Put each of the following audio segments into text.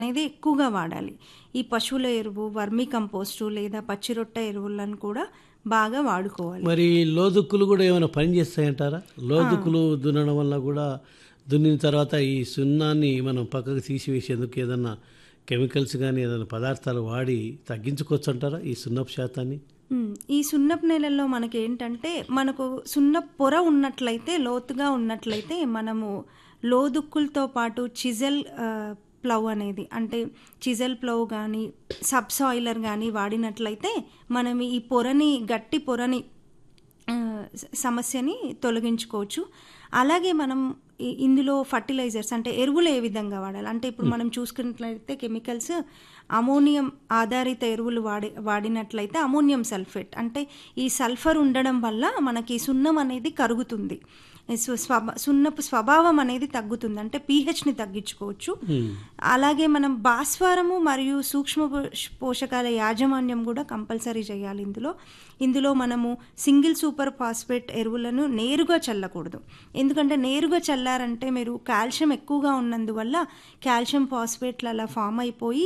అనేది ఎక్కువగా వాడాలి ఈ పశువుల ఎరువు వర్మీ కంపోస్టు లేదా పచ్చిరొట్ట ఎరువులను కూడా బాగా వాడుకోవాలి మరి లోదుక్కులు కూడా ఏమైనా పని చేస్తాయంటారా లోదుక్కులు దున్నడం వల్ల కూడా దున్నిన తర్వాత ఈ సున్నాన్ని మనం పక్కకు తీసివేసేందుకు ఏదన్నా కెమికల్స్ కానీ ఏదైనా పదార్థాలు వాడి తగ్గించుకోవచ్చు అంటారా ఈ సున్నపు శాతాన్ని ఉమ్, ఈ సున్నపు నేలల్లో మనకి ఏంటంటే మనకు సున్నపు పొర ఉన్నట్లయితే లోతుగా ఉన్నట్లయితే మనము లోదుక్కులతో పాటు చిజెల్ ఆ, ప్లవ్ అనేది అంటే చిజెల్ ప్లవ్ కానీ సబ్ సాయిలర్ కానీ వాడినట్లయితే మనం ఈ పొరని గట్టి పొరని ఆ, స- సమస్యని తొలగించుకోవచ్చు అలాగే మనం ఈ- ఇందులో ఫర్టిలైజర్స్ అంటే ఎరువులు ఏ విధంగా వాడాలి అంటే ఇప్పుడు మనం చూసుకున్నట్లయితే కెమికల్స్ అమోనియం ఆధారిత ఎరువులు వాడి వాడినట్లయితే అమోనియం సల్ఫేట్ అంటే ఈ సల్ఫర్ ఉండడం వల్ల మనకి సున్నం అనేది కరుగుతుంది స్వ- స్వభా సున్నపు స్వభావం అనేది తగ్గుతుంది అంటే పీహెచ్ని తగ్గించుకోవచ్చు అలాగే మనం భాస్వరము మరియు సూక్ష్మ పోష- పోషకాల యాజమాన్యం కూడా కంపల్సరీ చేయాలి ఇందులో ఇందులో మనము సింగిల్ సూపర్ ఫాస్ఫేట్ ఎరువులను నేరుగా చల్లకూడదు ఎందుకంటే నేరుగా చల్లారంటే మీరు కాల్షియం ఎక్కువగా ఉన్నందువల్ల కాల్షియం ఫాస్ఫేట్లు అలా ఫామ్ అయిపోయి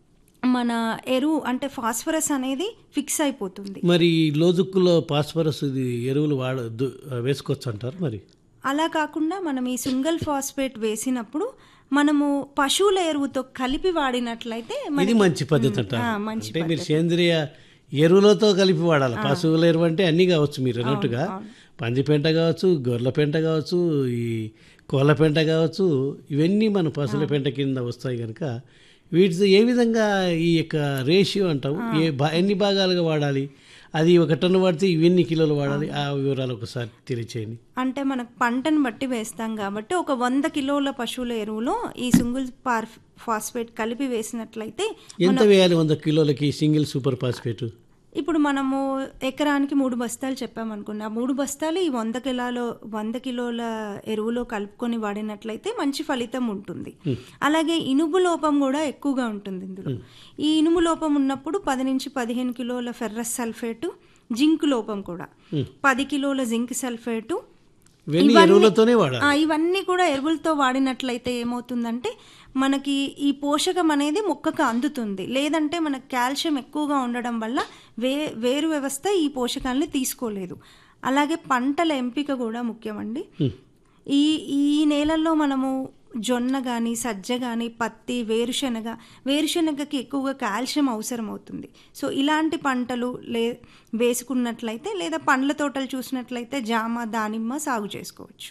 మన ఎరువు అంటే ఫాస్ఫరస్ అనేది ఫిక్స్ అయిపోతుంది మరి ఈ లోదుక్కులో పాస్పరస్ ఇది ఎరువులు వాడ దు- వేసుకోవచ్చు అంటారు మరి అలా కాకుండా మనం ఈ సింగల్ ఫాస్ఫేట్ వేసినప్పుడు మనము పశువుల ఎరువుతో కలిపి వాడినట్లయితే ఇది మనకి- మంచి పద్ధతి ఆ, అంటారు మంచి అంటే మీరు సేంద్రియ ఎరువులతో కలిపి వాడాలి పశువుల ఎరువు అంటే అన్నీ కావచ్చు మీరు అన్నట్టుగా పంది పెంట కావచ్చు గొర్రెల పెంట కావచ్చు ఈ కోళ్ళ పెంట కావచ్చు ఇవన్నీ మన పశువుల పెంట కింద వస్తాయి కనుక వీటితో ఏ విధంగా ఈ యొక్క రేషియో అంటాం ఏ భా- ఎన్ని భాగాలుగా వాడాలి అది ఒక టన్ను వాడితే ఇవన్నీ కిలోలు వాడాలి ఆ వివరాలు ఒకసారి తెలియచేయండి అంటే మనకు పంటను బట్టి వేస్తాం కాబట్టి ఒక వంద కిలోల పశువుల ఎరువులో ఈ సింగిల్ పార్ ఫాస్ఫేట్ కలిపి వేసినట్లయితే ఎంత వేయాలి వంద కిలోలకి సింగిల్ సూపర్ ఫాస్ఫేట్ ఇప్పుడు మనము ఎకరానికి మూడు బస్తాలు చెప్పామనుకున్నా ఆ మూడు బస్తాలు ఈ వంద కిలోలో వంద కిలోల ఎరువులో కలుపుకొని వాడినట్లయితే మంచి ఫలితం ఉంటుంది అలాగే ఇనుము లోపం కూడా ఎక్కువగా ఉంటుంది ఇందులో ఈ ఇనుము లోపం ఉన్నప్పుడు పది నుంచి పదిహేను కిలోల ఫెర్రస్ సల్ఫేటు జింక్ లోపం కూడా పది కిలోల జింక్ సల్ఫేటు ఇవన్నీ ఎరువులతోనే వాడాలి ఆ, ఇవన్నీ కూడా ఎరువులతో వాడినట్లయితే ఏమవుతుందంటే మనకి ఈ పోషకం అనేది మొక్కకు అందుతుంది లేదంటే మనకు కాల్షియం ఎక్కువగా ఉండడం వల్ల వే వేరు వ్యవస్థ ఈ పోషకాలని తీసుకోలేదు అలాగే పంటల ఎంపిక కూడా ముఖ్యమండి ఈ ఈ నేలల్లో మనము జొన్న కానీ సజ్జ కానీ పత్తి వేరుశనగ వేరుశనగకి ఎక్కువగా కాల్షియం అవసరం అవుతుంది సో ఇలాంటి పంటలు లే వేసుకున్నట్లయితే లేదా పండ్ల తోటలు చూసినట్లయితే జామ దానిమ్మ సాగు చేసుకోవచ్చు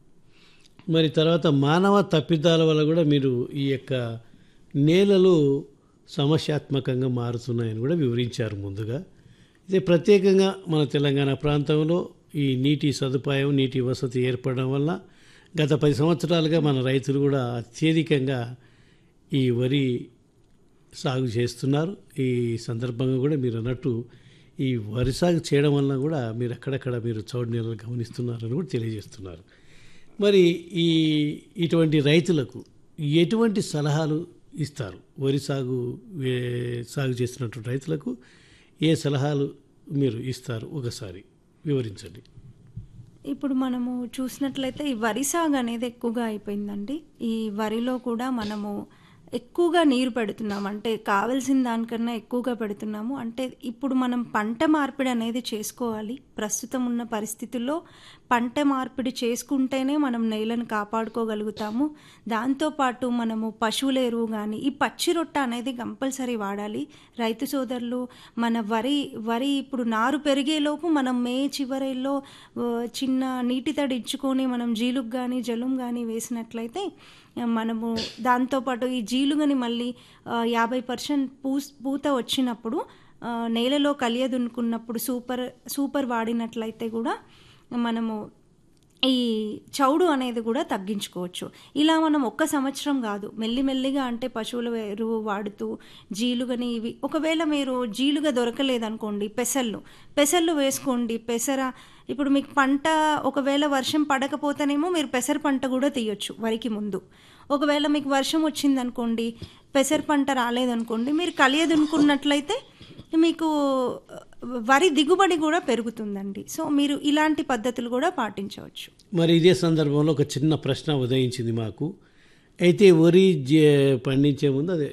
మరి తర్వాత మానవ తప్పిదాల వల్ల కూడా మీరు ఈ యొక్క నేలలు సమస్యాత్మకంగా మారుతున్నాయని కూడా వివరించారు ముందుగా ఇదే ప్రత్యేకంగా మన తెలంగాణ ప్రాంతంలో ఈ నీటి సదుపాయం నీటి వసతి ఏర్పడడం వల్ల గత పది సంవత్సరాలుగా మన రైతులు కూడా అత్యధికంగా ఈ వరి సాగు చేస్తున్నారు ఈ సందర్భంగా కూడా మీరు అన్నట్టు ఈ వరి సాగు చేయడం వల్ల కూడా మీరు అక్కడక్కడ మీరు చౌడు నీళ్ళు గమనిస్తున్నారని కూడా తెలియజేస్తున్నారు మరి ఈ ఇటువంటి రైతులకు ఎటువంటి సలహాలు ఇస్తారు వరి సాగు వే- సాగు చేస్తున్నటువంటి రైతులకు ఏ సలహాలు మీరు ఇస్తారు ఒకసారి వివరించండి ఇప్పుడు మనము చూసినట్లయితే ఈ వరి సాగు అనేది ఎక్కువగా అయిపోయిందండి ఈ వరిలో కూడా మనము ఎక్కువగా నీరు పెడుతున్నాం అంటే కావలసిన దానికన్నా ఎక్కువగా పెడుతున్నాము అంటే ఇప్పుడు మనం పంట మార్పిడి అనేది చేసుకోవాలి ప్రస్తుతం ఉన్న పరిస్థితుల్లో పంట మార్పిడి చేసుకుంటేనే మనం నేలను కాపాడుకోగలుగుతాము దాంతోపాటు మనము పశువుల ఎరువు కానీ ఈ పచ్చి రొట్ట అనేది కంపల్సరీ వాడాలి రైతు సోదరులు మన వరి వరి ఇప్పుడు నారు పెరిగేలోపు మనం మే చివరిలో ఆ, చిన్న నీటి తడి ఇచ్చుకొని మనం జీలుగు కానీ జలుం కానీ వేసినట్లయితే ఆ, మనము దాంతోపాటు ఈ జీలుగని మళ్ళీ ఆ, యాభై పర్సెంట్ పూ పూత వచ్చినప్పుడు ఆ, నేలలో కలియదునుకున్నప్పుడు సూపర్ సూపర్ వాడినట్లయితే కూడా మనము ఈ చౌడు అనేది కూడా తగ్గించుకోవచ్చు ఇలా మనం ఒక్క సంవత్సరం కాదు మెల్లిమెల్లిగా అంటే పశువుల ఎరువు వాడుతూ జీలుగని ఇవి ఒకవేళ మీరు జీలుగా దొరకలేదనుకోండి పెసళ్ళు పెసళ్ళు వేసుకోండి పెసర ఇప్పుడు మీకు పంట ఒకవేళ వర్షం పడకపోతేనేమో మీరు పెసర పంట కూడా తీయొచ్చు వరికి ముందు ఒకవేళ మీకు వర్షం వచ్చిందనుకోండి పెసర పంట రాలేదనుకోండి మీరు కలియదునుకున్నట్లయితే మీకు వరి దిగుబడి కూడా పెరుగుతుందండి సో మీరు ఇలాంటి పద్ధతులు కూడా పాటించవచ్చు మరి ఇదే సందర్భంలో ఒక చిన్న ప్రశ్న ఉదయించింది మాకు అయితే వరి జే- పండించే ముందు అదే